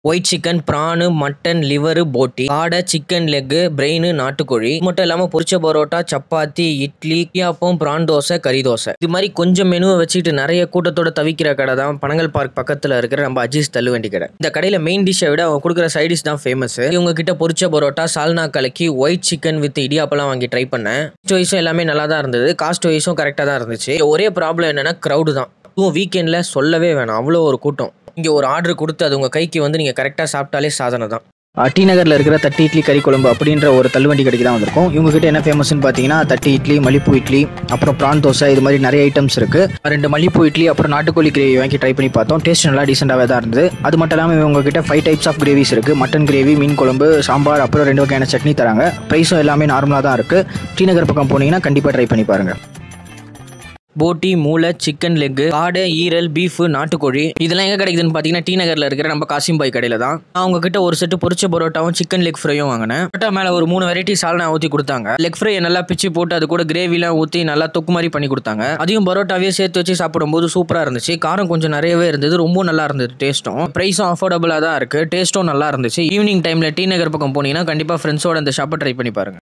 white chicken prawn mutton liver போட்டி காடை chicken leg brain நாட்டுக்கோழி இது மட்டும் இல்லாமல் பொரிச்ச பரோட்டா சப்பாத்தி இட்லி இடியாப்பம் பிரான் தோசை கறி தோசை இது மாதிரி கொஞ்சம் மெனுவை வச்சுட்டு நிறைய கூட்டத்தோட தவிக்கிற கடை தான் பனங்கல் பார்க் பக்கத்தில் இருக்கிற நம்ம அஜீஸ் தள்ளுவண்டி கடை இந்த கடையில் மெயின் டிஷ்ஷை விட அவங்க கொடுக்குற சைடிஷ் தான் ஃபேமஸ் இவங்க கிட்ட பொரிச்ச பரோட்டா சால்னா கலக்கி ஒயிட் சிக்கன் வித் இடியாப்பெல்லாம் வாங்கி ட்ரை பண்ணேன் காஸ்ட் வைஸும் எல்லாமே நல்லா தான் இருந்தது காஸ்ட் வைஸும் கரெக்டாக தான் இருந்துச்சு ஒரே ப்ராப்ளம் என்னன்னா க்ரௌடு தான் இதுவும் வீக்கெண்டில் சொல்லவே வேணாம் அவ்வளோ ஒரு கூட்டம் இங்கே ஒரு ஆர்டர் கொடுத்து அது உங்கள் கைக்கு வந்து நீங்கள் கரெக்டாக சாப்பிட்டாலே சாதனை தான் டி நகரில் இருக்கிற தட்டி இட்லி கறி குழம்பு அப்படின்ற ஒரு தள்ளுவண்டி கடைக்கு தான் வந்திருக்கோம் இவங்க கிட்ட என்ன ஃபேமஸ்னு பார்த்தீங்கன்னா தட்டி இட்லி மல்லிப்பூ இட்லி அப்புறம் ப்ரான் தோசை இது மாதிரி நிறைய ஐட்டம்ஸ் இருக்கு ரெண்டு மல்லிப்பூ இட்லி அப்புறம் நாட்டுக்கோழி கிரேவி வாங்கி ட்ரை பண்ணி பார்த்தோம் டேஸ்ட் நல்லா டீசெண்டாகவே தான் இருந்தது அது மட்டும் இல்லாமல் இவங்க கிட்ட ஃபைவ் டைப்ஸ் ஆஃப் கிரேவிஸ் இருக்கு மட்டன் கிரேவி மீன் குழம்பு சாம்பார் அப்புறம் ரெண்டு வகையான சட்னி தராங்க ப்ரைஸும் எல்லாமே நார்மலாக தான் இருக்கு டி நகர் பக்கம் போனீங்கன்னா கண்டிப்பாக ட்ரை பண்ணி பாருங்க போட்டி மூளை சிக்கன் லெக்கு காடை ஈரல் பீஃப் நாட்டுக்கோழி இதெல்லாம் எங்கே கிடைக்குதுன்னு பார்த்தீங்கன்னா டி நகரில் இருக்கிற நம்ம காசிம் பாய் கடையில் தான் நான் அவங்க கிட்ட ஒரு செட்டு பொரிச்ச பரோட்டாவும் சிக்கன் லெக் ஃப்ரையும் வாங்கினேன் பரோட்டா மேலே ஒரு மூணு வெரைட்டி சால்னா ஊற்றி கொடுத்தாங்க லெக் ஃப்ரை நல்லா பிச்சு போட்டு அது கூட கிரேவிலாம் ஊற்றி நல்லா தொக்கு மாதிரி பண்ணி கொடுத்தாங்க அதையும் பரோட்டாவே சேர்த்து வச்சு சாப்பிடும்போது சூப்பராக இருந்துச்சு காரம் கொஞ்சம் நிறையவே இருந்தது ரொம்ப நல்லா இருந்தது டேஸ்ட்டும் ப்ரைஸும் அஃபோர்டபுளாக தான் இருக்குது டேஸ்ட்டும் நல்லா இருந்துச்சு ஈவினிங் டைமில் டி நகர் பக்கம் போனீங்கன்னா கண்டிப்பாக ஃப்ரெண்ட்ஸோட இந்த ஷாப்பை ட்ரை பண்ணி பாருங்க